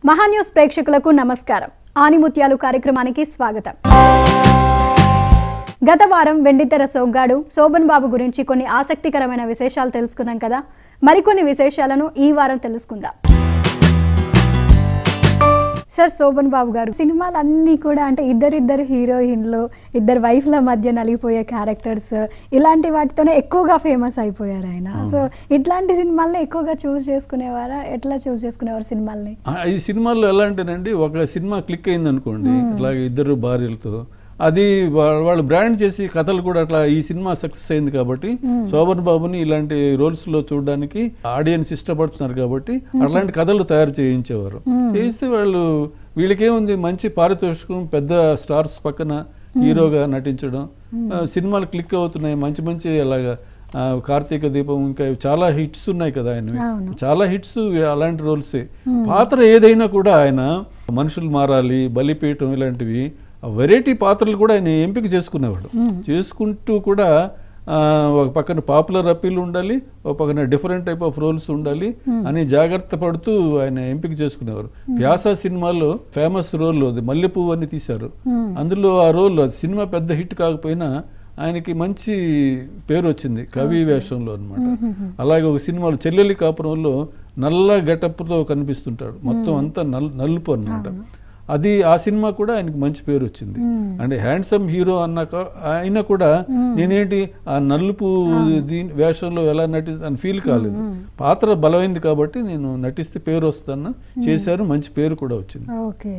మహాన్యూస్ ప్రేక్షకులకు నమస్కారం ఆనిముత్యాలు కార్యక్రమానికి స్వాగతం గత వారం వెండితెర సోగ్గాడు శోభన్ బాబు గురించి కొన్ని ఆసక్తికరమైన విశేషాలు తెలుసుకున్నాం కదా మరికొన్ని విశేషాలను ఈ వారం తెలుసుకుందాం సార్ శోభన్ బాబు గారు సినిమాలు అన్నీ కూడా అంటే ఇద్దరిద్దరు హీరోయిన్లు ఇద్దరు వైఫ్ల మధ్య నలిగిపోయే క్యారెక్టర్స్ ఇలాంటి వాటితోనే ఎక్కువగా ఫేమస్ అయిపోయారు ఆయన సో ఇట్లాంటి సినిమాల్ని ఎక్కువగా చూస్ చేసుకునేవారా ఎట్లా చూస్ చేసుకునేవారు సినిమాల్ని ఆ, ఈ సినిమాల్లో ఎలా అంటేనండి ఒక సినిమా క్లిక్ అయింది అనుకోండి ఇట్లాగే ఇద్దరు భార్యలతో అది వా- వాళ్ళు బ్రాండ్ చేసి కథలు కూడా అట్లా ఈ సినిమా సక్సెస్ అయింది కాబట్టి శోభన్ బాబుని ఇలాంటి రోల్స్ లో చూడడానికి ఆడియన్స్ ఇష్టపడుతున్నారు కాబట్టి అట్లాంటి కథలు తయారు చేయించేవారు చేస్తే వాళ్ళు వీళ్ళకేముంది మంచి పారితోషికం పెద్ద స్టార్స్ పక్కన హీరోగా నటించడం ఆ, సినిమాలు క్లిక్ అవుతున్నాయి మంచి మంచి అలాగా ఆ, కార్తీక దీపం ఇంకా చాలా హిట్స్ ఉన్నాయి కదా ఆయన అవును. చాలా హిట్స్ అలాంటి రోల్సే పాత్ర ఏదైనా కూడా ఆయన మనుషులు మారాలి బలిపీయటం ఇలాంటివి వెరైటీ పాత్రలు కూడా ఆయన ఎంపిక చేసుకునేవాడు చేసుకుంటూ కూడా ఆ, ఒక పక్కన పాపులర్ అప్పీల్ ఉండాలి ఒక పక్కన డిఫరెంట్ టైప్ ఆఫ్ రోల్స్ ఉండాలి అని జాగ్రత్త పడుతూ ఆయన ఎంపిక చేసుకునేవారు వ్యాస సినిమాలో ఫేమస్ రోల్ అది మల్లెపువ్వు అని తీశారు అందులో ఆ రోల్ అది సినిమా పెద్ద హిట్ కాకపోయినా ఆయనకి మంచి పేరు వచ్చింది కవి వేషంలో అన్నమాట అలాగే ఒక సినిమాలో చెల్లెలి కాపురంలో నల్ల గెటప్తో కనిపిస్తుంటాడు మొత్తం అంతా నల్ నలుపు అన్నమాట అది ఆ సినిమా కూడా ఆయనకి మంచి పేరు వచ్చింది అంటే హ్యాండ్సమ్ హీరో అన్నాక అయినా కూడా నేనేంటి ఆ నలుపు దీని వేషంలో ఎలా నటి అని ఫీల్ కాలేదు పాత్ర బలమైంది కాబట్టి నేను నటిస్తే పేరు వస్తాను చేశారు మంచి పేరు కూడా వచ్చింది ఓకే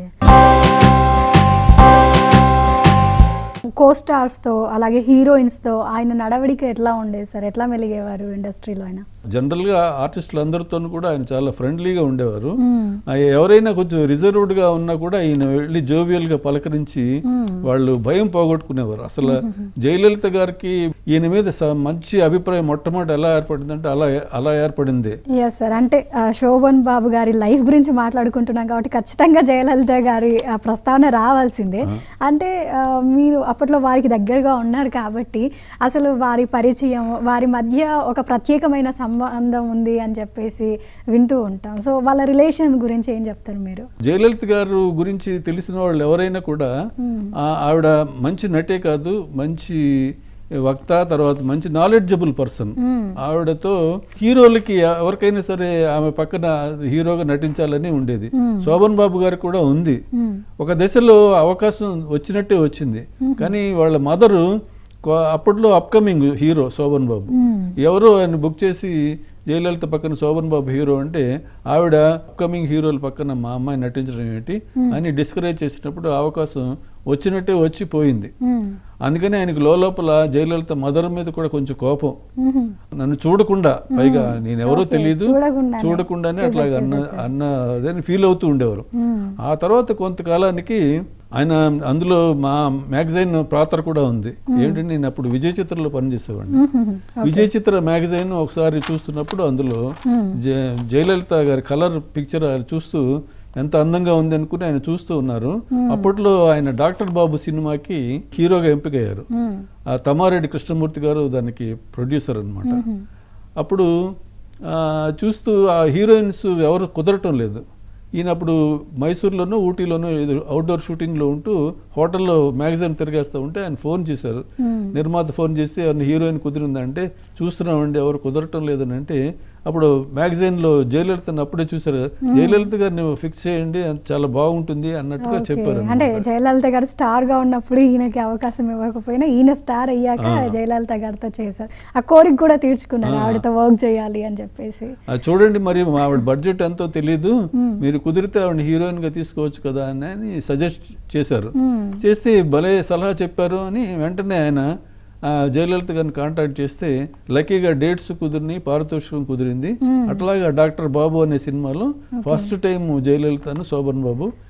కో తో అలాగే హీరోయిన్స్ తో ఆయన నడవడిక ఎట్లా ఉండేది సార్ ఎట్లా మెలిగేవారు ఇండస్ట్రీలో ఆయన జనరల్గా ఆర్టిస్టులు అందరితో కూడా ఆయన చాలా ఫ్రెండ్లీగా ఉండేవారు ఆ ఎవరైనా కొంచెం రిజర్వ్డ్ గా ఉన్నా కూడా ఈయన వెళ్ళి జోవియల్ గా పలకరించి వాళ్ళు భయం పోగొట్టుకునేవారు అసలు జయలలిత గారికి ఈయన మీద స- మంచి అభిప్రాయం మొట్టమొదటి ఎలా ఏర్పడిందంటే అలా అలా ఏర్పడింది ఎస్ సార్ అంటే ఆ, శోభన్ బాబు గారి లైఫ్ గురించి మాట్లాడుకుంటున్నాం కాబట్టి ఖచ్చితంగా జయలలిత గారి ఆ ప్రస్తావన రావాల్సిందే అంటే ఆ, మీరు అప్పట్లో వారికి దగ్గరగా ఉన్నారు కాబట్టి అసలు వారి పరిచయం వారి మధ్య ఒక ప్రత్యేకమైన సంబంధం ఉంది అని చెప్పేసి వింటూ ఉంటాం సో వాళ్ళ రిలేషన్స్ గురించి ఏం చెప్తారు మీరు జయలలిత గారు గురించి తెలిసిన వాళ్ళు ఎవరైనా కూడా ఆ, ఆవిడ మంచి నటే కాదు మంచి వక్త తర్వాత మంచి నాలెడ్జబుల్ పర్సన్ ఆవిడతో హీరోలకి ఎవరికైనా సరే ఆమె పక్కన హీరోగా నటించాలని ఉండేది శోభన్ బాబు గారికి కూడా ఉంది ఒక దశలో అవకాశం వచ్చినట్టే వచ్చింది కానీ వాళ్ళ మదరు అప్పట్లో అప్కమింగ్ హీరో శోభన్ బాబు ఎవరో ఆయన బుక్ చేసి జయలలిత పక్కన శోభన్ బాబు హీరో అంటే ఆవిడ అప్కమింగ్ హీరోల పక్కన మా అమ్మాయి నటించడం ఏంటి అని డిస్కరేజ్ చేసినప్పుడు ఆ అవకాశం వచ్చినట్టే వచ్చి పోయింది అందుకని ఆయనకు లోపల జయలలిత మదర్ మీద కూడా కొంచెం కోపం నన్ను చూడకుండా పైగా నేనెవరో తెలియదు చూడకుండానే చూడకుండానే అట్లా అన్న అన్న అదని ఫీల్ అవుతూ ఉండేవారు ఆ తర్వాత కొంతకాలానికి ఆయన అందులో మా మ్యాగజైన్ పాత్ర కూడా ఉంది ఏంటంటే నేను అప్పుడు విజయ చిత్రలో పనిచేసేవాడిని విజయ చిత్ర మ్యాగజైన్ ఒకసారి చూస్తున్నప్పుడు అందులో జ- జయలలిత గారి కలర్ పిక్చర్ చూస్తూ ఎంత అందంగా ఉంది అనుకుని ఆయన చూస్తూ ఉన్నారు అప్పట్లో ఆయన డాక్టర్ బాబు సినిమాకి హీరోగా ఎంపికయ్యారు ఆ తమారెడ్డి కృష్ణమూర్తి గారు దానికి ప్రొడ్యూసర్ అన్నమాట అప్పుడు ఆ, చూస్తూ ఆ హీరోయిన్స్ ఎవరు కుదరటం లేదు ఈయన అప్పుడు మైసూర్లోనూ ఊటీలోనూ ఏదో అవుట్డోర్ షూటింగ్లో ఉంటూ హోటల్లో మ్యాగజైన్ తిరిగేస్తూ ఉంటే ఆయన ఫోన్ చేశారు నిర్మాత ఫోన్ చేస్తే ఆయన హీరోయిన్ కుదిరిందంటే చూస్తున్నామండి ఎవరు కుదరటం లేదని అంటే అప్పుడు మ్యాగజైన్లో జయలలితను అప్పుడే చూశారు జయలలిత గారిని ఫిక్స్ చేయండి అది చాలా బాగుంటుంది అన్నట్టుగా చెప్పారు అంటే జయలలిత గారు స్టార్ గా ఉన్నప్పుడు ఈయనకి అవకాశం ఇవ్వకపోయినా ఈయన స్టార్ అయ్యాక జయలలిత గారితో చేశారు ఆ కోరిక కూడా తీర్చుకున్నారు ఆవిడతో వర్క్ చేయాలి అని చెప్పేసి అది చూడండి మరి మా ఆవిడ బడ్జెట్ ఎంతో తెలీదు మీరు కుదిరితే ఆవిడ హీరోయిన్ గా తీసుకోవచ్చు కదా అని అని సజెస్ట్ చేశారు చేస్తే భలే సలహా చెప్పారు అని వెంటనే ఆయన ఆ, జయలలిత గారిని కాంటాక్ట్ చేస్తే లక్కీగా డేట్స్ కుదిరినాయి పారితోషికం కుదిరింది అట్లాగా డాక్టర్ బాబు అనే సినిమాలో ఫస్ట్ టైం జయలలితను శోభన్ బాబు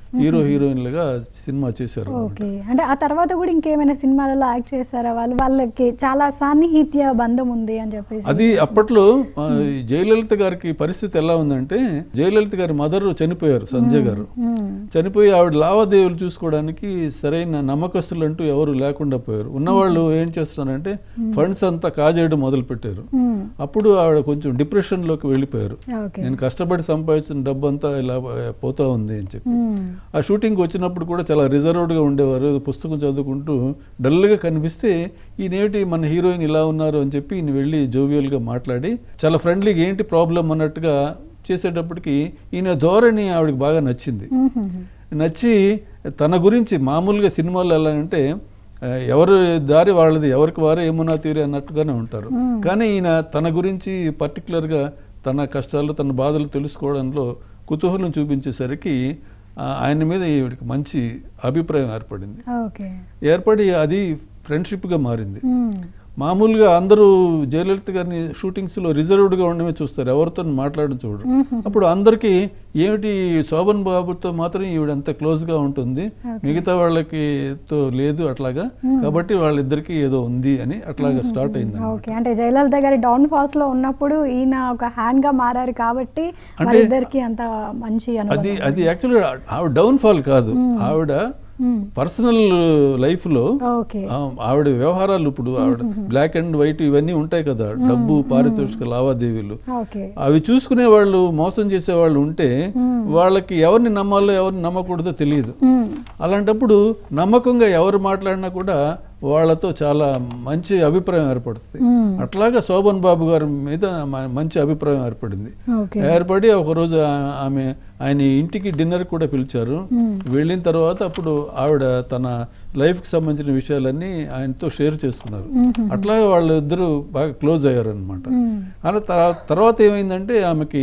హీరో హీరోయిన్లుగా సినిమా చేశారు ఓకే అంటే ఆ తర్వాత కూడా ఇంకేమైనా సినిమాలలో యాక్ట్ చేశారా వాళ్ళు వాళ్ళకి చాలా సాన్నిహిత్య బంధం ఉంది అని చెప్పేసి అది అప్పట్లో ఆ, ఈ జయలలిత గారికి పరిస్థితి ఎలా ఉందంటే జయలలిత గారి మదర్ చనిపోయారు సంజయ్ గారు మ్మ్. చనిపోయి ఆవిడ లావాదేవీలు చూసుకోవడానికి సరైన నమ్మకస్తులు అంటూ ఎవరు లేకుండా పోయారు ఉన్నవాళ్ళు ఏం చేస్తున్నారంటే ఫండ్స్ అంతా కాజేయడం మొదలు పెట్టారు మ్మ్. అప్పుడు ఆవిడ కొంచెం డిప్రెషన్లోకి వెళ్ళిపోయారు ఓకే నేను కష్టపడి సంపాదించిన డబ్బు అంతా ఇలా పోతా ఉంది అని చెప్పి మ్మ్. ఆ షూటింగ్ వచ్చినప్పుడు కూడా చాలా రిజర్వ్డ్గా ఉండేవారు ఏదో పుస్తకం చదువుకుంటూ డల్గా కనిపిస్తే ఈయనేమిటి మన హీరోయిన్ ఇలా ఉన్నారు అని చెప్పి ఈయన వెళ్ళి జోవియల్గా మాట్లాడి చాలా ఫ్రెండ్లీగా ఏంటి ప్రాబ్లం అన్నట్టుగా చేసేటప్పటికి ఈయన ధోరణి ఆవిడకి బాగా నచ్చింది మ్మ్. నచ్చి తన గురించి మామూలుగా సినిమాలు ఎలా అంటే ఆ, ఎవరు దారి వాళ్ళది ఎవరికి వారే ఏమున్నా తీరే అన్నట్టుగానే ఉంటారు కానీ ఈయన తన గురించి పర్టికులర్గా తన కష్టాలు తన బాధలు తెలుసుకోవడంలో కుతూహలం చూపించేసరికి ఆ, ఆయన మీద ఈవిడికి మంచి అభిప్రాయం ఏర్పడింది ఓకే ఏర్పడి అది ఫ్రెండ్షిప్గా మారింది మ్మ్. మామూలుగా అందరూ జయలలిత గారిని షూటింగ్స్లో రిజర్వ్డ్గా ఉండడమే చూస్తారు ఎవరితో మాట్లాడడం చూడరు అప్పుడు అందరికీ ఏమిటి శోభన్ బాబుతో మాత్రం ఈవిడ అంత క్లోజ్గా ఉంటుంది మిగతా వాళ్ళకి తో లేదు అట్లాగా కాబట్టి వాళ్ళిద్దరికి ఏదో ఉంది అని అట్లాగా స్టార్ట్ అయింది ఓకే అంటే జయలలిత గారి డౌన్ ఫాల్స్ లో ఉన్నప్పుడు ఈయన ఒక హ్యాండ్ గా మారారు కాబట్టి వాళ్ళిద్దరికి అంత మంచి అది అనుభవం అది యాక్చువల్గా ఆవిడ డౌన్ ఫాల్ కాదు ఆవిడ పర్సనల్ లైఫ్లో ఓకే ఆవిడ వ్యవహారాలు ఇప్పుడు ఆవిడ బ్లాక్ అండ్ వైట్ ఇవన్నీ ఉంటాయి కదా డబ్బు పారితోషిక లావాదేవీలు ఓకే అవి చూసుకునే వాళ్ళు మోసం చేసే వాళ్ళు ఉంటే వాళ్ళకి ఎవరిని నమ్మాలో ఎవరిని నమ్మకూడదో తెలియదు మ్మ్. అలాంటప్పుడు నమ్మకంగా ఎవరు మాట్లాడినా కూడా వాళ్ళతో చాలా మంచి అభిప్రాయం ఏర్పడుతుంది మ్మ్. అట్లాగా శోభన్ బాబు గారి మీద మ- మంచి అభిప్రాయం ఏర్పడింది ఓకే ఏర్పడి ఒకరోజు ఆ- ఆమె ఆయన ఇంటికి డిన్నర్ కూడా పిలిచారు వెళ్ళిన తర్వాత అప్పుడు ఆవిడ తన లైఫ్కి సంబంధించిన విషయాలన్నీ ఆయనతో షేర్ చేసుకున్నారు అట్లాగే వాళ్ళిద్దరూ బాగా క్లోజ్ అయ్యారు అనమాట మ్మ్. అలా తర్వా- తర్వాత ఏమైందంటే ఆమెకి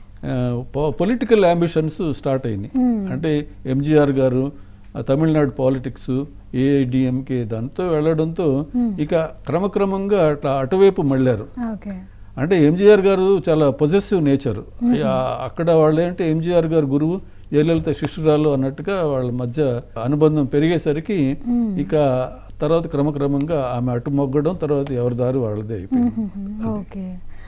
పొలిటికల్ అంబిషన్స్ స్టార్ట్ అయినాయి అంటే ఎంజీఆర్ గారు ఆ తమిళనాడు పాలిటిక్స్ ఏఐడిఎంకే దాంతో వెళ్ళడంతో ఇక క్రమక్రమంగా అట్లా అటువైపు మళ్ళారు ఓకే అంటే ఎంజీఆర్ గారు చాలా పొజెసివ్ నేచర్ అక్కడ వాళ్ళు ఏంటంటే ఎంజీఆర్ గారు గురువు జయలలిత శిష్యురాలు అన్నట్టుగా వాళ్ళ మధ్య అనుబంధం పెరిగేసరికి ఇక తర్వాత క్రమక్రమంగా ఆమె అటు మొగ్గడం తర్వాత ఎవరి దారి వాళ్ళదే అయిపోయింది ఓకే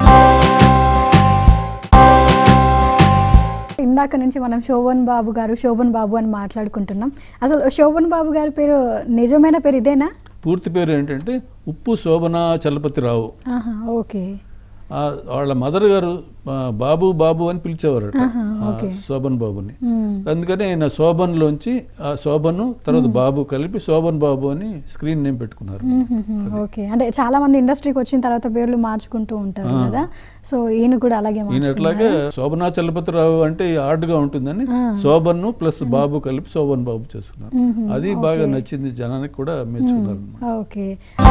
ఇందాక నుంచి మనం శోభన్ బాబు గారు శోభన్ బాబు అని మాట్లాడుకుంటున్నాం అసలు శోభన్ బాబు గారి పేరు నిజమైన పేరు ఇదేనా పూర్తి పేరు ఏంటంటే ఉప్పు శోభన చలపతిరావు ఆహా, ఓకే ఆ, వాళ్ళ మదర్ గారు ఆ, బాబు బాబు అని పిలిచేవారట ఆహా, ఆ, ఓకే. శోభన్ బాబుని మ్మ్. అందుకని ఆయన శోభన్లోంచి ఆ శోభను తర్వాత బాబు కలిపి శోభన్ బాబు అని స్క్రీన్ నేమ్ పెట్టుకున్నారు మ్మ్. ఓకే అంటే చాలా మంది ఇండస్ట్రీకి వచ్చిన తర్వాత పేర్లు మార్చుకుంటూ ఉంటారు ఆ. కదా సో ఈయన కూడా అలాగే ఈయన మార్చుకున్నారు ఎట్లాగే శోభనా చలపతిరావు అంటే హార్డ్గా ఉంటుందని ఆ. శోభన్ను ప్లస్ బాబు కలిపి శోభన్ బాబు చేసుకున్నారు మ్మ్. అది బాగా ఓకే. నచ్చింది జనానికి కూడా మెచ్చుకున్నారు అన్నమాట. ఓకే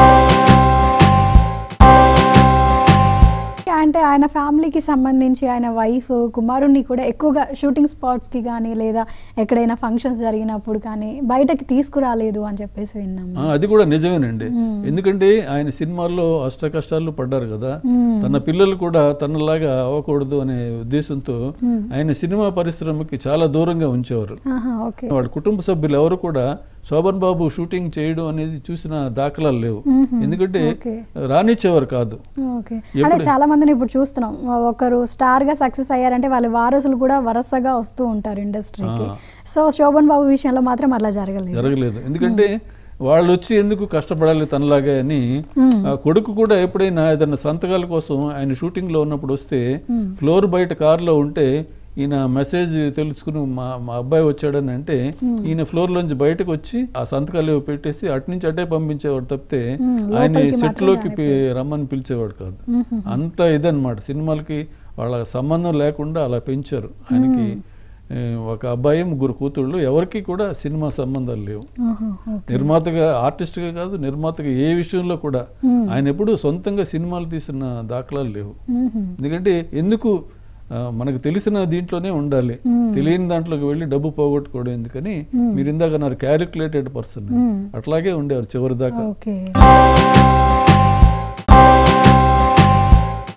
అంటే ఆయన ఫ్యామిలీకి సంబంధించి ఆయన వైఫ్ కుమారుణ్ణి కూడా ఎక్కువగా షూటింగ్ స్పాట్స్కి కానీ లేదా ఎక్కడైనా ఫంక్షన్స్ జరిగినప్పుడు కానీ బయటకి తీసుకురాలేదు అని చెప్పేసి విన్నాము ఆ, అది కూడా నిజమేనండి ఎందుకంటే ఆయన సినిమాల్లో అష్ట కష్టాలు పడ్డారు కదా మ్మ్. తన పిల్లలు కూడా తనలాగా అవ్వకూడదు అనే ఉద్దేశంతో ఆయన సినిమా పరిశ్రమకి చాలా దూరంగా ఉంచేవారు ఆహా, ఓకే వాళ్ళ కుటుంబ సభ్యులు ఎవరు కూడా శోభన్ బాబు షూటింగ్ చేయడం అనేది చూసిన దాఖలాలు లేవు మ్మ్. ఎందుకంటే ఓకే. రానిచ్చేవారు కాదు ఓకే అంటే చాలా మందిని ఇప్పుడు చూస్తున్నాం ఒకరు స్టార్ గా సక్సెస్ అయ్యారంటే వాళ్ళ వారసులు కూడా వరుసగా వస్తూ ఉంటారు ఇండస్ట్రీకి ఆ. సో శోభన్ బాబు విషయంలో మాత్రం అలా జరగలేదు జరగలేదు ఎందుకంటే వాళ్ళు వచ్చి ఎందుకు కష్టపడాలి తనలాగే అని ఆ కొడుకు కూడా ఎప్పుడైనా ఏదైనా సంతకాల కోసం ఆయన షూటింగ్ లో ఉన్నప్పుడు వస్తే ఫ్లోర్ బయట కారులో ఉంటే ఈయన మెసేజ్ తెలుసుకుని మా మా అబ్బాయి వచ్చాడని అంటే ఈయన ఫ్లోర్ లోంచి బయటకు వచ్చి ఆ సంతకాలు ఏవో పెట్టేసి అటు నుంచి అటే పంపించేవాడు తప్పితే మ్మ్. ఆయన లోపలికి సెట్ మాత్రం లోకి పి- రమ్మని పిలిచేవాడు కాదు అంత ఇదన్నమాట సినిమాలకి వాళ్ళ సంబంధం లేకుండా అలా పెంచారు ఆయనకి ఏ, ఒక అబ్బాయి ముగ్గురు కూతుళ్ళు ఎవరికి కూడా సినిమా సంబంధాలు లేవు ఆహా, ఓకే. నిర్మాతగా ఆర్టిస్ట్గా కాదు నిర్మాతగా ఏ విషయంలో కూడా ఆయన ఎప్పుడు సొంతంగా సినిమాలు తీసిన దాఖలాలు లేవు మ్మ్. ఎందుకంటే ఎందుకు ఆ, మనకు తెలిసిన దీంట్లోనే ఉండాలి తెలియని దాంట్లోకి వెళ్ళి డబ్బు పోగొట్టుకోవడం ఎందుకని మీరు ఇందాక అన్నారు క్యాలిక్యులేటెడ్ పర్సన్ మ్మ్. అట్లాగే ఉండేవారు చివరి దాకా ఓకే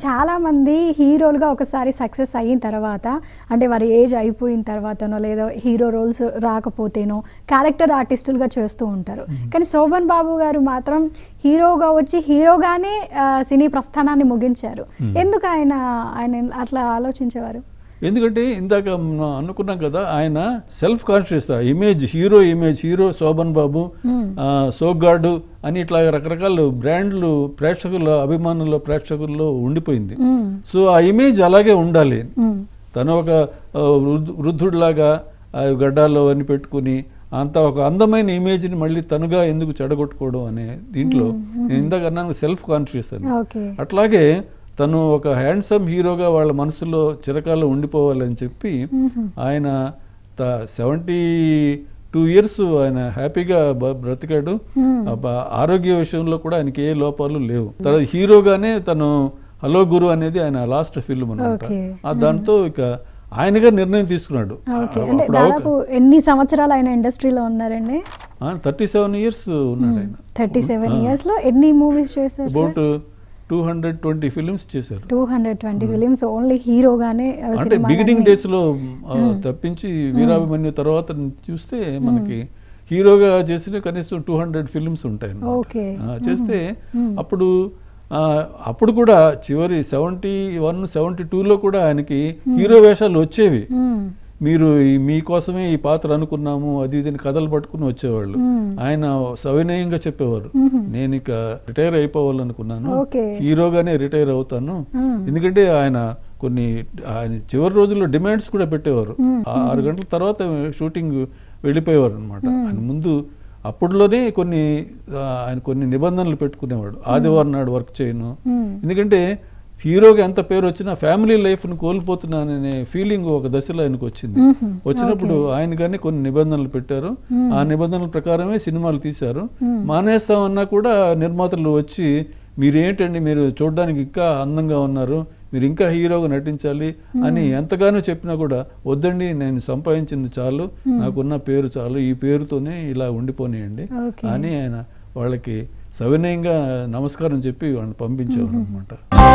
చాలా మంది హీరోలుగా ఒకసారి సక్సెస్ అయిన తర్వాత అంటే వారి ఏజ్ అయిపోయిన తర్వాతనో లేదా హీరో రోల్స్ రాకపోతేనో క్యారెక్టర్ ఆర్టిస్టులుగా చేస్తూ ఉంటారు కానీ శోభన్ బాబు గారు మాత్రం హీరోగా వచ్చి హీరోగానే ఆ, సినీ ప్రస్థానాన్ని ముగించారు ఎందుకు ఆయన ఆయన అట్లా ఆలోచించేవారు ఎందుకంటే ఇందాక మనం అనుకున్నాం కదా ఆయన self conscious image hero image hero Sobhan Babu ఆ, సోగ్గాడు అని ఇట్లా రకరకాల బ్రాండ్లు ప్రేక్షకుల అభిమానుల ప్రేక్షకుల్లో ఉండిపోయింది మ్మ్. సో ఆ ఇమేజ్ అలాగే ఉండాలి మ్మ్. తను ఒక ఆ, వృద్ధు- వృద్ధుడిలాగా ఆ గడ్డాలు అవన్నీ పెట్టుకుని అంత ఒక అందమైన ఇమేజ్ని మళ్ళీ తనుగా ఎందుకు చెడగొట్టుకోవడం అనే దీంట్లో నేను ఇందాక అన్నాను సెల్ఫ్ కాన్షియస్ అని ఓకే అట్లాగే తను ఒక హ్యాండ్సమ్ హీరోగా వాళ్ళ మనసులో చిరకాలం ఉండిపోవాలని చెప్పి ఆయన సెవెంటీ టూ ఇయర్స్ ఆయన హ్యాపీగా బ- బ్రతికాడు ఆ బ- ఆరోగ్య విషయంలో కూడా ఆయనకి ఏ లోపాలు లేవు తర్వాత హీరోగానే తను హలో గురు అనేది ఆయన లాస్ట్ ఫిల్మ్ అనమాట Okay. ఆ దాంతో ఇక ఆయనగా నిర్ణయం తీసుకున్నాడు ఓకే అంటే అప్పుడు దాదాపు ఎన్ని సంవత్సరాలు ఆయన ఇండస్ట్రీలో ఉన్నారండి థర్టీ సెవెన్ ఇయర్స్ ఉన్నాడు ఆయన థర్టీ సెవెన్ ఇయర్స్ లో ఎన్ని మూవీస్ చేశారు about two hundred twenty films చేశారు two hundred twenty films only హీరోగానే ఆ, అంటే సినిమాలన్నీ- బిగినింగ్ డేస్ లో ఆ, తప్పించి వీరాభిమన్యు తర్వాత చూస్తే మనకి హీరోగా చేసిన కనీసం టూ హండ్రెడ్ ఫిల్మ్స్ ఉంటాయి అన్నమాట. ఓకే ఆ, చేస్తే అప్పుడు ఆ, అప్పుడు కూడా చివరి సెవెంటీ వన్ సెవెంటీ టూలో కూడా ఆయనకి హీరో వేషాలు వచ్చేవి మ్మ్. మీరు ఈ మీకోసమే ఈ పాత్ర అనుకున్నాము అది ఇది అని కథలు పట్టుకుని వచ్చేవాళ్ళు ఆయన సవినయంగా చెప్పేవారు నేను ఇక రిటైర్ అయిపోవాలనుకున్నాను ఓకే. హీరోగానే రిటైర్ అవుతాను ఎందుకంటే ఆయన కొన్ని ఆయన చివరి రోజుల్లో డిమాండ్స్ కూడా పెట్టేవారు ఆ ఆరు గంటల తర్వాత షూటింగ్ వెళ్ళిపోయేవారు అనమాట ఆయన ముందు అప్పట్లోనే కొన్ని ఆ, ఆయన కొన్ని నిబంధనలు పెట్టుకునేవాడు ఆదివారం నాడు వర్క్ చేయను ఎందుకంటే హీరోగా ఎంత పేరు వచ్చినా ఫ్యామిలీ లైఫ్ను కోల్పోతున్నాననే ఫీలింగ్ ఒక దశలో ఆయనకు వచ్చింది వచ్చినప్పుడు ఆయన కానీ కొన్ని నిబంధనలు పెట్టారు ఆ నిబంధనల ప్రకారమే సినిమాలు తీశారు మానేస్తామన్నా కూడా నిర్మాతలు వచ్చి మీరేంటండి మీరు చూడడానికి ఇంకా అందంగా ఉన్నారు మీరు ఇంకా హీరోగా నటించాలి అని ఎంతగానో చెప్పినా కూడా వద్దండి నేను సంపాదించింది చాలు నాకున్న పేరు చాలు ఈ పేరుతోనే ఇలా ఉండిపోనియండి ఓకే. అని ఆయన వాళ్ళకి సవినయంగా నమస్కారం చెప్పి వాళ్ళని పంపించేవారు అనమాట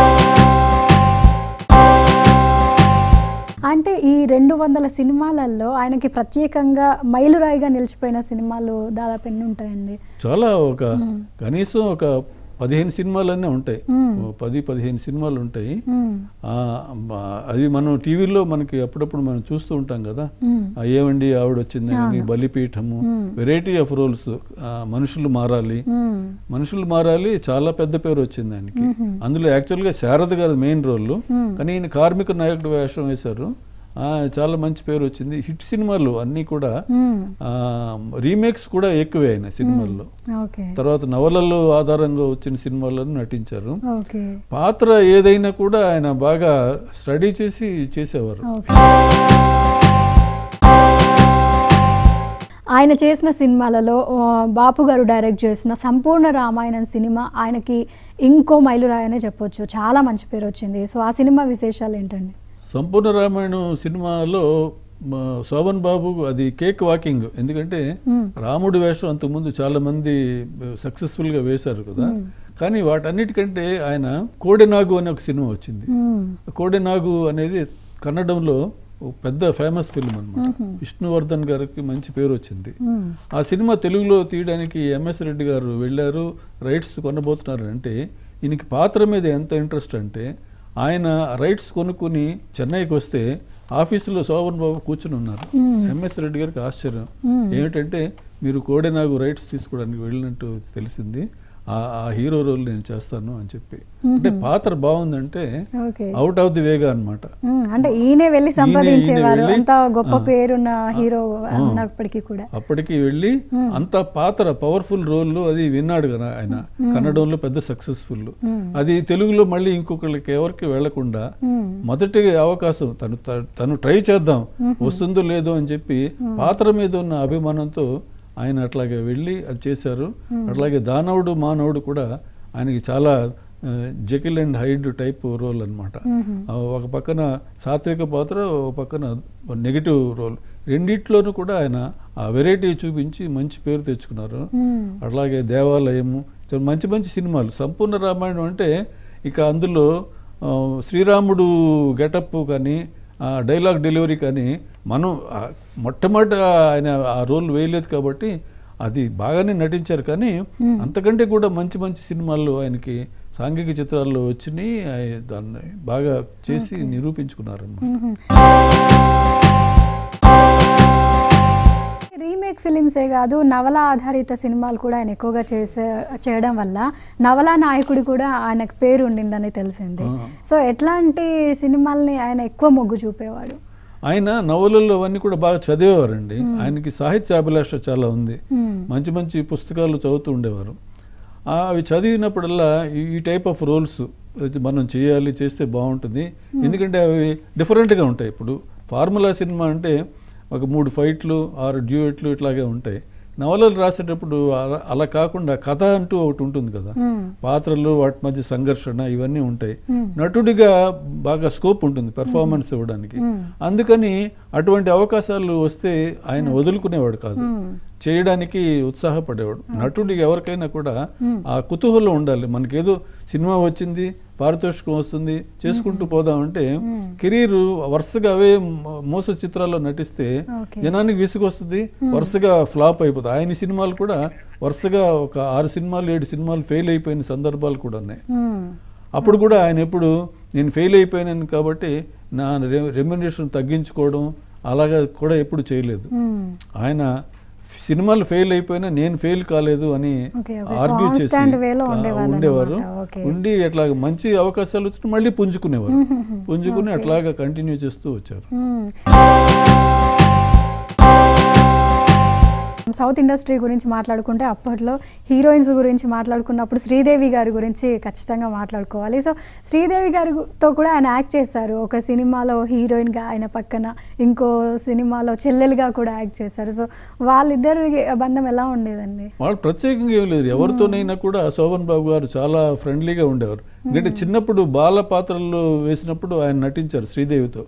అంటే ఈ రెండు వందల సినిమాలలో ఆయనకి ప్రత్యేకంగా మైలురాయిగా నిలిచిపోయిన సినిమాలు దాదాపు ఎన్ని ఉంటాయండి చాలా ఒక కనీసం ఒక పదిహేను సినిమాలన్నీ ఉంటాయి ఓ పది పదిహేను సినిమాలు ఉంటాయి మ్మ్. ఆ, మ- అది మనం టీవీలో మనకి అప్పుడప్పుడు మనం చూస్తూ ఉంటాం కదా మ్మ్. ఆ ఏమండి ఆవిడ వచ్చిందని బలిపీఠము వెరైటీ ఆఫ్ రోల్స్ మనుషులు మారాలి మ్మ్. మనుషులు మారాలి చాలా పెద్ద పేరు వచ్చింది ఆయనకి అందులో యాక్చువల్గా శారద గారు మెయిన్ రోల్ కానీ ఈయన కార్మిక నాయకుడు వేషం వేశారు ఆ, చాలా మంచి పేరు వచ్చింది హిట్ సినిమాలు అన్నీ కూడా మ్మ్. రీమేక్స్ కూడా ఎక్కువే ఆయన సినిమాల్లో ఓకే తర్వాత నవలలు ఆధారంగా వచ్చిన సినిమాలను నటించారు ఓకే పాత్ర ఏదైనా కూడా ఆయన బాగా స్టడీ చేసి చేసేవారు ఓకే ఆయన చేసిన సినిమాలలో ఆ, బాపు గారు డైరెక్ట్ చేసిన సంపూర్ణ రామాయణం సినిమా ఆయనకి ఇంకో మైలురాయి అనే చెప్పొచ్చు చాలా మంచి పేరు వచ్చింది సో ఆ సినిమా విశేషాలు ఏంటండి సంపూర్ణ రామాయణం సినిమాలో మా శోభన్ బాబు అది కేక్ వాకింగ్ ఎందుకంటే రాముడి వేషం అంతకుముందు చాలా మంది సక్సెస్ఫుల్ గా వేశారు కదా కానీ వాటన్నిటికంటే ఆయన కోడెనాగు అనే ఒక సినిమా వచ్చింది మ్మ్. కోడెనాగు అనేది కన్నడంలో ఒక పెద్ద ఫేమస్ ఫిల్మ్ అనమాట విష్ణువర్ధన్ గారికి మంచి పేరు వచ్చింది మ్మ్. ఆ సినిమా తెలుగులో తీయడానికి ఎంఎస్ రెడ్డి గారు వెళ్ళారు రైట్స్ కొనబోతున్నారు అంటే ఈయనకి పాత్ర మీద ఎంత ఇంట్రెస్ట్ అంటే ఆయన రైట్స్ కొనుక్కుని చెన్నైకి వస్తే ఆఫీసులో శోభన్ బాబు కూర్చుని ఉన్నారు ఎంఎస్ రెడ్డి గారికి ఆశ్చర్యం ఏమిటంటే మీరు కోడెనాగు రైట్స్ తీసుకోవడానికి వెళ్ళినట్టు తెలిసింది ఆ ఆ హీరో రోల్ నేను చేస్తాను అని చెప్పి అంటే పాత్ర బాగుందంటే ఓకే అవుట్ ఆఫ్ ది వేగా అనమాట మ్మ్. అంటే ఈయనే వెళ్ళి సంపాదించేవారు వెళ్ళి- అంత గొప్ప ఆ. పేరున్న హీరో అన్నప్పటికీ కూడా అప్పటికి వెళ్ళి అంత పాత్ర పవర్ఫుల్ రోల్ అది విన్నాడు కదా ఆయన కన్నడంలో పెద్ద సక్సెస్ఫుల్ అది తెలుగులో మళ్ళీ ఇంకొకరికి ఎవరికి వెళ్లకుండా మ్మ్. మొదటి అవకాశం తను త- తను ట్రై చేద్దాం వస్తుందో లేదో అని చెప్పి పాత్ర మీద ఉన్న అభిమానంతో ఆయన అట్లాగే వెళ్ళి అది చేశారు అట్లాగే దానవుడు మానవుడు కూడా ఆయనకి చాలా Jekyll and Hyde type role అనమాట ఒక పక్కన సాత్విక పాత్ర ఒక పక్కన నెగిటివ్ రోల్ రెండిట్లోనూ కూడా ఆయన ఆ వెరైటీ చూపించి మంచి పేరు తెచ్చుకున్నారు మ్మ్. అట్లాగే దేవాలయము చాలా మంచి మంచి సినిమాలు సంపూర్ణ రామాయణం అంటే ఇక అందులో ఆ, శ్రీరాముడు గెటప్ కానీ ఆ డైలాగ్ డెలివరీ కానీ మనం ఆ మొట్టమొదట ఆయన ఆ రోల్ వేయలేదు కాబట్టి అది బాగానే నటించారు కానీ అంతకంటే కూడా మంచి మంచి సినిమాల్లో ఆయనకి సాంఘిక చిత్రాల్లో వచ్చినాయి ఆయన దాన్ని బాగా చేసి నిరూపించుకున్నారు రీమేక్ ఫిలిమ్సే కాదు నవల ఆధారిత సినిమాలు కూడా ఆయన ఎక్కువగా చేసే చేయడం వల్ల నవలా నాయకుడు కూడా ఆయనకు పేరు ఉండిందని తెలిసింది ఆ. సో ఎట్లాంటి సినిమాల్ని ఆయన ఎక్కువ మొగ్గు చూపేవాడు ఆయన నవలల్లో అవన్నీ కూడా బాగా చదివేవారండి ఆయనకి సాహిత్య అభిలాష చాలా ఉంది మ్మ్. మంచి మంచి పుస్తకాలు చదువుతూ ఉండేవారు ఆ, అవి చదివినప్పుడల్లా ఈ- ఈ టైప్ ఆఫ్ రోల్స్ మనం చేయాలి చేస్తే బాగుంటుంది ఎందుకంటే అవి డిఫరెంట్గా ఉంటాయి ఇప్పుడు ఫార్ములా సినిమా అంటే ఒక మూడు ఫైట్లు ఆరు డ్యూయెట్లు ఇట్లాగే ఉంటాయి నవలలు రాసేటప్పుడు అలా- అలా కాకుండా కథ అంటూ ఒకటి ఉంటుంది కదా మ్మ్. పాత్రలు వాటి మధ్య సంఘర్షణ ఇవన్నీ ఉంటాయి నటుడిగా బాగా స్కోప్ ఉంటుంది పెర్ఫార్మెన్స్ ఇవ్వడానికి అందుకని అటువంటి అవకాశాలు వస్తే ఆయన వదులుకునేవాడు కాదు చేయడానికి ఉత్సాహపడేవాడు నటుడికి ఎవరికైనా కూడా ఆ కుతూహలం ఉండాలి మనకేదో సినిమా వచ్చింది పారితోషికం వస్తుంది చేసుకుంటూ పోదామంటే కెరీర్ వరుసగా అవే మో- మోస చిత్రాల్లో నటిస్తే ఓకే జనానికి విసుగొస్తుంది వరుసగా ఫ్లాప్ అయిపోతుంది ఆయన సినిమాలు కూడా వరుసగా ఒక ఆరు సినిమాలు ఏడు సినిమాలు ఫెయిల్ అయిపోయిన సందర్భాలు కూడా ఉన్నాయి మ్మ్. అప్పుడు కూడా ఆయన ఎప్పుడు నేను ఫెయిల్ అయిపోయాను కాబట్టి నా రెమ్యునరేషన్ తగ్గించుకోవడం అలాగా కూడా ఎప్పుడు చేయలేదు మ్మ్. ఆయన సినిమాలు ఫెయిల్ అయిపోయినా నేను ఫెయిల్ కాలేదు అని Okay, okay. ఆర్గ్యూ చేసి Constant way లో ఆ, ఉండేవాళ్ళు ఉండేవారు అన్నమాట. Okay. ఉండి అట్లా మంచి అవకాశాలు వచ్చిన మళ్ళీ పుంజుకునేవారు పుంజుకుని అట్లాగా కంటిన్యూ చేస్తూ వచ్చారు మ్మ్. సౌత్ ఇండస్ట్రీ గురించి మాట్లాడుకుంటే అప్పట్లో హీరోయిన్స్ గురించి మాట్లాడుకున్నప్పుడు శ్రీదేవి గారి గురించి ఖచ్చితంగా మాట్లాడుకోవాలి సో శ్రీదేవి గారితో కూడా ఆయన యాక్ట్ చేశారు ఒక సినిమాలో హీరోయిన్గా ఆయన పక్కన ఇంకో సినిమాలో చెల్లెలుగా కూడా యాక్ట్ చేశారు సో వాళ్ళిద్దరి బంధం ఎలా ఉండేదండి వాళ్ళు ప్రత్యేకంగా ఏం లేదు ఎవరితోనైనా కూడా శోభన్ బాబు గారు చాలా ఫ్రెండ్లీగా ఉండేవారు ఎందుకంటే చిన్నప్పుడు బాల పాత్రల్లో వేసినప్పుడు ఆయన నటించారు శ్రీదేవితో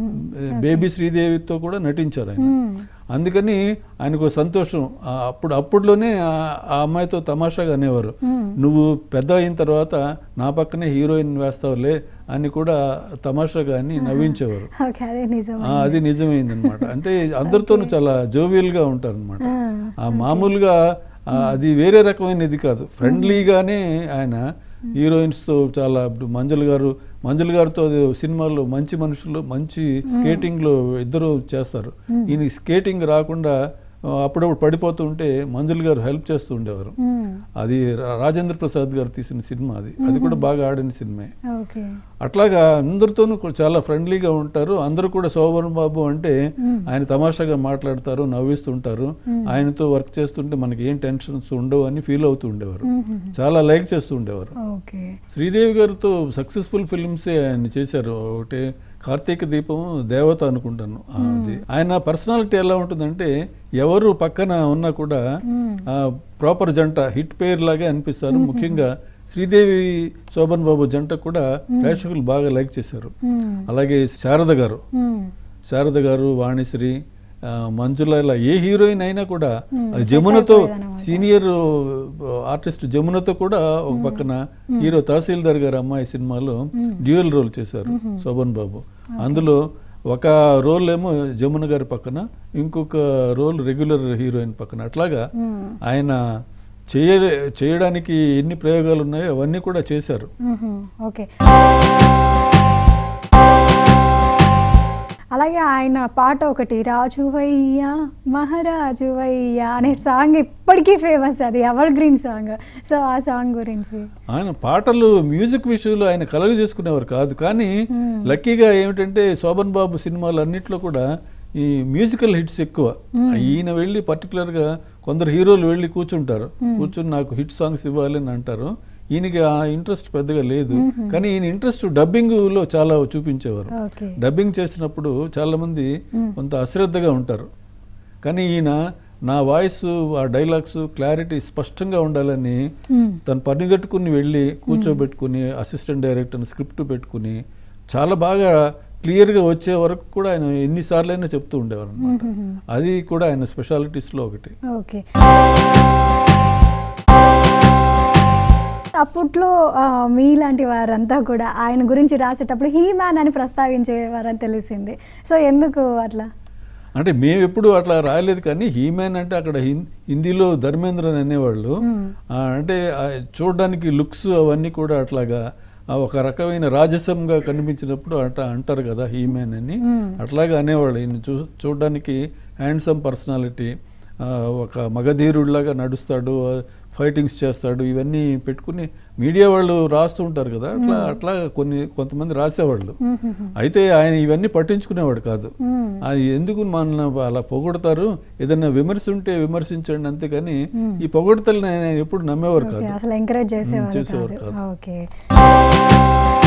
బేబీ శ్రీదేవితో కూడా నటించారు ఆయన అందుకని ఆయనకు ఒక సంతోషం ఆ అప్పుడు అప్పుడులోనే ఆ- ఆ అమ్మాయితో తమాషాగా అనేవారు నువ్వు పెద్ద అయిన తర్వాత నా పక్కనే హీరోయిన్ వేస్తావులే అని కూడా తమాషాగా అని నవ్వించేవారు ఓకే అదే నిజం ఆ, అది నిజమైంది అనమాట అంటే అందరితోనూ చాలా జోవియల్ గా ఉంటారు అనమాట ఆ మామూలుగా ఆ, అది వేరే రకమైనది కాదు ఫ్రెండ్లీగానే ఆయన హీరోయిన్స్ తో చాలా ఇప్పుడు మంజుల గారు మంజుల గారితో సినిమాల్లో మంచి మనుషులు మంచి స్కేటింగ్ లో ఇద్దరు చేస్తారు ఈయన స్కేటింగ్ రాకుండా ఆ, అప్పుడప్పుడు పడిపోతుంటే మంజుల గారు హెల్ప్ చేస్తూ ఉండేవారు మ్మ్. అది రా- రాజేంద్ర ప్రసాద్ గారు తీసిన సినిమా అది అది కూడా బాగా ఆడిన సినిమా ఓకే అట్లాగా అందరితోనూ కూడా చాలా ఫ్రెండ్లీగా ఉంటారు అందరూ కూడా శోభన్ బాబు అంటే ఆయన తమాషాగా మాట్లాడతారు నవ్విస్తుంటారు ఆయనతో వర్క్ చేస్తుంటే మనకి ఏం టెన్షన్స్ ఉండవు అని ఫీల్ అవుతూ ఉండేవారు చాలా లైక్ చేస్తూ ఉండేవారు ఓకే శ్రీదేవి గారితో సక్సెస్ఫుల్ ఫిల్మ్సే ఆయన చేశారు ఒకటి కార్తీక దీపం దేవత అనుకుంటాను అది ఆయన పర్సనాలిటీ ఎలా ఉంటుందంటే ఎవరు పక్కన ఉన్నా కూడా ప్రాపర్ జంట హిట్ పేర్ లాగే అనిపిస్తారు ముఖ్యంగా శ్రీదేవి శోభన్ బాబు జంట కూడా ప్రేక్షకులు బాగా లైక్ చేశారు మ్మ్. అలాగే శారద గారు మ్మ్. శారద గారు వాణిశ్రీ ఆ, మంజుల ఇలా ఏ హీరోయిన్ అయినా కూడా అది జమునతో సీనియర్ ఆర్టిస్ట్ జమునతో కూడా ఒక పక్కన హీరో తహసీల్దార్ గారు అమ్మాయి సినిమాలో డ్యూయల్ రోల్ చేశారు శోభన్ బాబు అందులో ఒక రోల్ ఏమో జమున గారి పక్కన ఇంకొక రోల్ రెగ్యులర్ హీరోయిన్ పక్కన అట్లాగా ఆయన చేయ చేయడానికి ఎన్ని ప్రయోగాలు ఉన్నాయో అవన్నీ కూడా చేశారు మ్మ్. ఓకే అలాగే ఆయన పాట ఒకటి రాజువయ్యా మహారాజువయ్యా అనే సాంగ్ ఇప్పటికీ ఫేమస్ అది ఎవర్ గ్రీన్ సాంగ్ సో ఆ సాంగ్ గురించి ఆయన పాటలు మ్యూజిక్ విషయంలో ఆయన కలుగు చేసుకునేవారు కాదు కానీ లక్కీగా ఏమిటంటే శోభన్ బాబు సినిమాలు అన్నిట్లో కూడా ఈ మ్యూజికల్ హిట్స్ ఎక్కువ ఈయన వెళ్ళి పర్టికులర్గా కొందరు హీరోలు వెళ్ళి కూర్చుంటారు కూర్చుని నాకు హిట్ సాంగ్స్ ఇవ్వాలి అని అంటారు ఈయనకి ఆ ఇంట్రెస్ట్ పెద్దగా లేదు కానీ ఈయన ఇంట్రెస్ట్ డబ్బింగ్ లో చాలా చూపించేవారు ఓకే డబ్బింగ్ చేసినప్పుడు చాలా మంది కొంత అశ్రద్ధగా ఉంటారు కానీ ఈయన నా వాయిస్ ఆ డైలాగ్స్ క్లారిటీ స్పష్టంగా ఉండాలని తను పనిగట్టుకుని వెళ్ళి కూర్చోబెట్టుకుని అసిస్టెంట్ డైరెక్టర్ స్క్రిప్ట్ పెట్టుకుని చాలా బాగా క్లియర్గా వచ్చే వరకు కూడా ఆయన ఎన్నిసార్లైనా చెప్తూ ఉండేవారు అనమాట అది కూడా ఆయన స్పెషాలిటీస్లో ఒకటి ఓకే అప్పట్లో ఆ, మీలాంటి వారంతా కూడా ఆయన గురించి రాసేటప్పుడు హీ మ్యాన్ అని ప్రస్తావించేవారని తెలిసింది సో ఎందుకు అట్లా అంటే మేము ఎప్పుడు అట్లా రాయలేదు కానీ హీమ్యాన్ అంటే అక్కడ హిం- హిందీలో ధర్మేంద్రన్ అనేవాళ్ళు ఆ, అంటే ఆ చూడడానికి లుక్స్ అవన్నీ కూడా అట్లాగా ఆ ఒక రకమైన రాజసంగా కనిపించినప్పుడు అట్లా అంటారు కదా హీమ్యాన్ అని అట్లాగా అనేవాళ్ళు ఈయన చూ చూడడానికి హ్యాండ్సమ్ పర్సనాలిటీ ఒక మగధీరుడిలాగా నడుస్తాడు ఫైటింగ్స్ చేస్తాడు ఇవన్నీ పెట్టుకుని మీడియా వాళ్ళు రాస్తూ ఉంటారు కదా అట్లా అట్లా కొన్ని కొంతమంది రాసేవాళ్ళు అయితే ఆయన ఇవన్నీ పట్టించుకునేవాడు కాదు అది ఎందుకు మన అలా పొగడతారు ఏదైనా విమర్శ ఉంటే విమర్శించండి అంతేగాని ఈ పొగడతల్ని ఆయన ఎప్పుడు నమ్మేవారు ఓకే కాదు అసలు ఎంకరేజ్ చేసేవారు చేసేవారు కాదు ఓకే